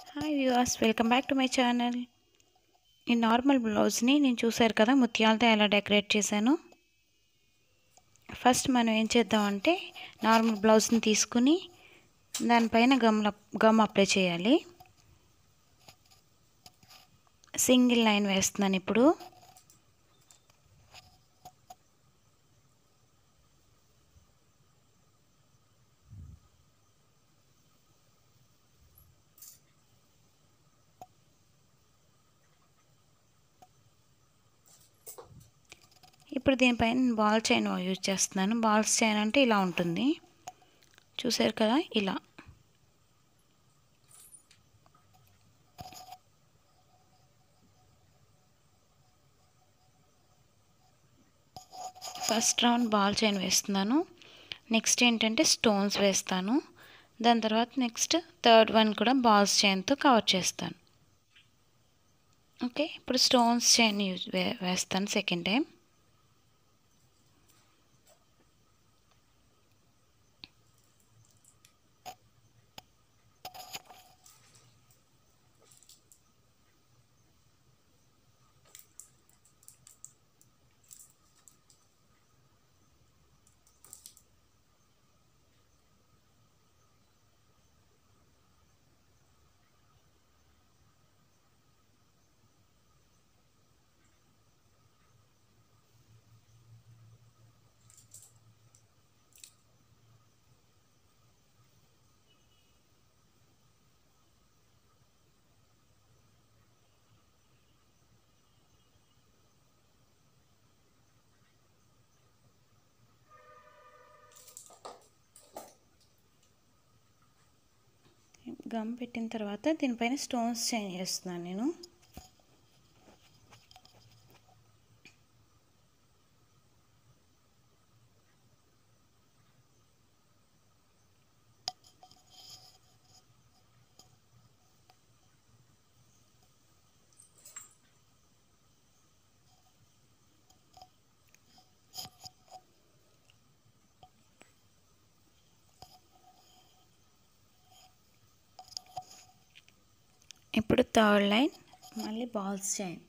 hi viewers welcome back to my channel ఈ normal బ్లౌజ్ని నేను చూశారు కదా ముత్యాలతో ఎలా డెకరేట్ చేశాను ఫస్ట్ మనం ఏం చేద్దామంటే నార్మల్ బ్లౌజ్ని తీసుకుని దానిపైన గమ్ గమ్ అప్లై చేయాలి సింగిల్ లైన్ వేస్తున్నాను ఇప్పుడు ఇప్పుడు దీనిపైన బాల్ చైన్ యూజ్ చేస్తున్నాను బాల్స్ చైన్ అంటే ఇలా ఉంటుంది చూసారు కదా ఇలా ఫస్ట్ రౌండ్ బాల్ చైన్ వేస్తున్నాను నెక్స్ట్ ఏంటంటే స్టోన్స్ వేస్తాను దాని తర్వాత నెక్స్ట్ థర్డ్ వన్ కూడా బాల్స్ చైన్తో కవర్ చేస్తాను ఓకే ఇప్పుడు స్టోన్స్ చైన్ యూజ్ వే వేస్తాను సెకండ్ టైం గమ్ పెట్టిన తర్వాత దీనిపైన స్టోన్స్ చేంజ్ చేస్తున్నాను నేను ఇప్పుడు థర్డ్ లైన్ మళ్ళీ బాల్స్ చైన్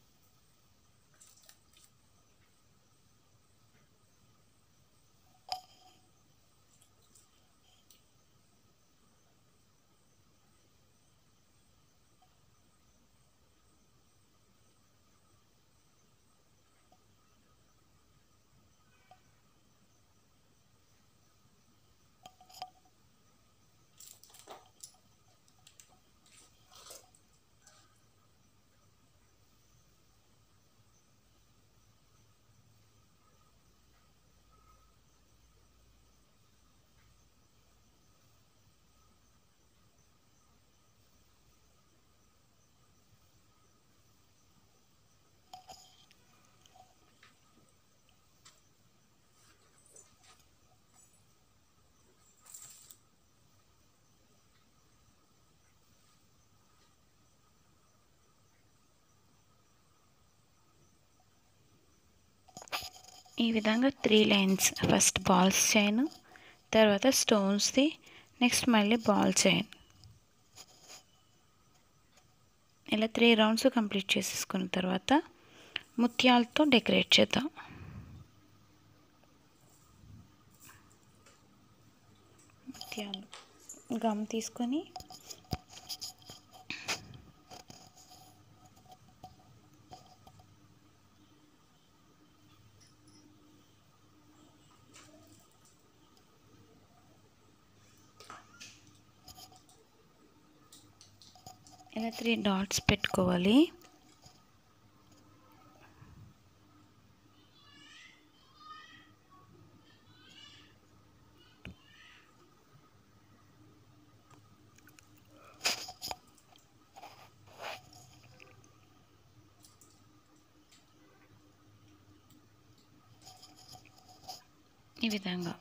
ఈ విధంగా three lines first balls chain తర్వాత స్టోన్స్ది నెక్స్ట్ మళ్ళీ బాల్ చైన్ ఇలా త్రీ రౌండ్స్ కంప్లీట్ చేసేసుకున్న తర్వాత ముత్యాలతో డెకరేట్ చేద్దాం ముత్యాలు గమ్ తీసుకొని ఇలా త్రీ డాట్స్ పెట్టుకోవాలి ఈ విధంగా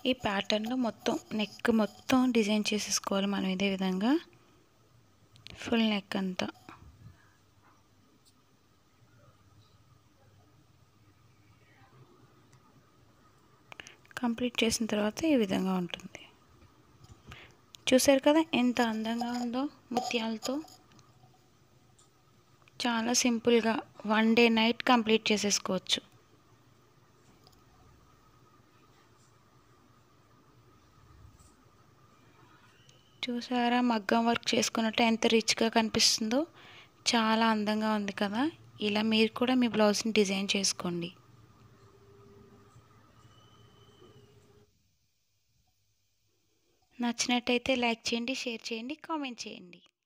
ఈ ప్యాటర్న్లో మొత్తం నెక్ మొత్తం డిజైన్ చేసేసుకోవాలి మనం ఇదే విధంగా ఫుల్ నెక్ అంతా కంప్లీట్ చేసిన తర్వాత ఈ విధంగా ఉంటుంది చూసారు కదా ఎంత అందంగా ఉందో ముత్యాలతో చాలా సింపుల్గా వన్ డే నైట్ కంప్లీట్ చేసేసుకోవచ్చు చూసారా మగ్గం వర్క్ చేసుకున్నట్టు ఎంత రిచ్గా కనిపిస్తుందో చాలా అందంగా ఉంది కదా ఇలా మీరు కూడా మీ బ్లౌజ్ని డిజైన్ చేసుకోండి నచ్చినట్టయితే లైక్ చేయండి షేర్ చేయండి కామెంట్ చేయండి